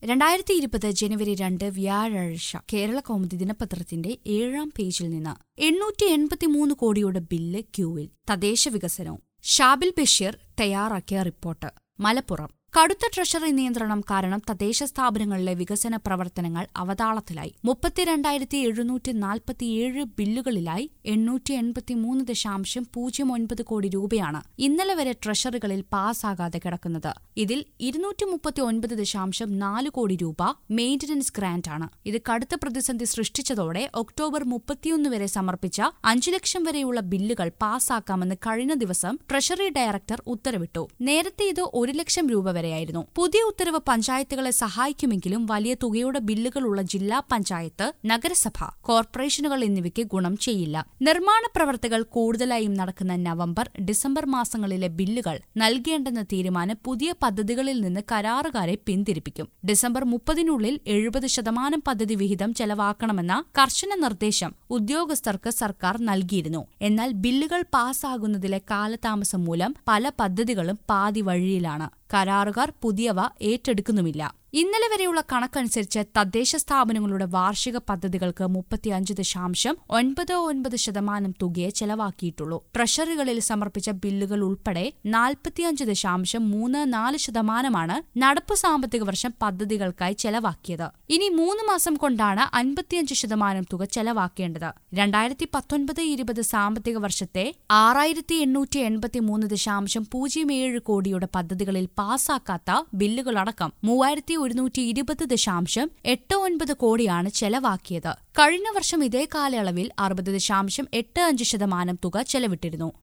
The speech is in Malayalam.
രണ്ടായിരത്തി ഇരുപത് ജനുവരി രണ്ട് വ്യാഴാഴ്ച കേരള കൗമുദി ദിനപത്രത്തിന്റെ ഏഴാം പേജിൽ നിന്ന് എണ്ണൂറ്റി എൺപത്തിമൂന്ന് കോടിയുടെ ബില്ല് ക്യൂവിൽ തദ്ദേശ വികസനവും ഷാബിൽ ബഷീർ തയ്യാറാക്കിയ റിപ്പോർട്ട് മലപ്പുറം കടുത്ത ട്രഷറി നിയന്ത്രണം കാരണം തദ്ദേശ സ്ഥാപനങ്ങളിലെ വികസന പ്രവർത്തനങ്ങൾ അവതാളത്തിലായി മുപ്പത്തിരണ്ടായിരത്തി എഴുന്നൂറ്റി നാൽപ്പത്തിയേഴ് ബില്ലുകളിലായി എണ്ണൂറ്റി എൺപത്തിമൂന്ന് ദശാംശം പൂജ്യം ഒൻപത് കോടി രൂപയാണ് ഇന്നലെ വരെ ട്രഷറികളിൽ പാസ്സാകാതെ കിടക്കുന്നത് ഇതിൽ ഇരുന്നൂറ്റി മുപ്പത്തി ഒൻപത് ദശാംശം നാല് കോടി രൂപ മെയിന്റനൻസ് ഗ്രാന്റാണ് ഇത് കടുത്ത പ്രതിസന്ധി സൃഷ്ടിച്ചതോടെ ഒക്ടോബർ മുപ്പത്തിയൊന്ന് വരെ സമർപ്പിച്ച അഞ്ചു ലക്ഷം വരെയുള്ള ബില്ലുകൾ പാസ്സാക്കാമെന്ന് കഴിഞ്ഞ ദിവസം ട്രഷറി ഡയറക്ടർ ഉത്തരവിട്ടു നേരത്തെ ഇത് ഒരു ലക്ഷം രൂപ വരെയായിരുന്നു പുതിയ ഉത്തരവ് പഞ്ചായത്തുകളെ സഹായിക്കുമെങ്കിലും വലിയ തുകയുടെ ബില്ലുകളുള്ള ജില്ലാ പഞ്ചായത്ത് നഗരസഭ കോർപ്പറേഷനുകൾ എന്നിവയ്ക്ക് ഗുണം ചെയ്യില്ല നിർമ്മാണ പ്രവർത്തികൾ കൂടുതലായും നടക്കുന്ന നവംബർ ഡിസംബർ മാസങ്ങളിലെ ബില്ലുകൾ നൽകേണ്ടെന്ന തീരുമാനം പുതിയ പദ്ധതികളിൽ നിന്ന് കരാറുകാരെ പിന്തിരിപ്പിക്കും ഡിസംബർ മുപ്പതിനുള്ളിൽ എഴുപത് ശതമാനം പദ്ധതി വിഹിതം ചെലവാക്കണമെന്ന കർശന നിർദ്ദേശം ഉദ്യോഗസ്ഥർക്ക് സർക്കാർ നൽകിയിരുന്നു എന്നാൽ ബില്ലുകൾ പാസ്സാകുന്നതിലെ കാലതാമസം മൂലം പല പദ്ധതികളും പാതി വഴിയിലാണ് കരാറുകാർ പുതിയവ ഏറ്റെടുക്കുന്നുമില്ല ഇന്നലെ വരെയുള്ള കണക്കനുസരിച്ച് തദ്ദേശ സ്ഥാപനങ്ങളുടെ വാർഷിക പദ്ധതികൾക്ക് മുപ്പത്തിയഞ്ച് ദശാംശം ഒൻപത് ഒൻപത് ശതമാനം തുകയെ ചെലവാക്കിയിട്ടുള്ളൂ ട്രഷറികളിൽ സമർപ്പിച്ച ബില്ലുകൾ ഉൾപ്പെടെ നാൽപ്പത്തിയഞ്ച് ദശാംശം മൂന്ന് നാല് ശതമാനമാണ് നടപ്പ് സാമ്പത്തിക വർഷം പദ്ധതികൾക്കായി ചെലവാക്കിയത് ഇനി മൂന്ന് മാസം കൊണ്ടാണ് അൻപത്തിയഞ്ച് ശതമാനം തുക ചെലവാക്കേണ്ടത് രണ്ടായിരത്തി പത്തൊൻപത് ഇരുപത് സാമ്പത്തിക വർഷത്തെ ആറായിരത്തി എണ്ണൂറ്റി എൺപത്തി മൂന്ന് ദശാംശം പൂജ്യം ഏഴ് കോടിയുടെ പദ്ധതികളിൽ പാസാക്കാത്ത ബില്ലുകളടക്കം മൂവായിരത്തി ഒരുന്നൂറ്റി ഇരുപത് ദശാംശം എട്ട് ഒൻപത് കോടിയാണ് ചെലവാക്കിയത് കഴിഞ്ഞ വർഷം ഇതേ കാലയളവിൽ അറുപത് ദശാംശം എട്ട് അഞ്ച് ശതമാനം തുക ചെലവിട്ടിരുന്നു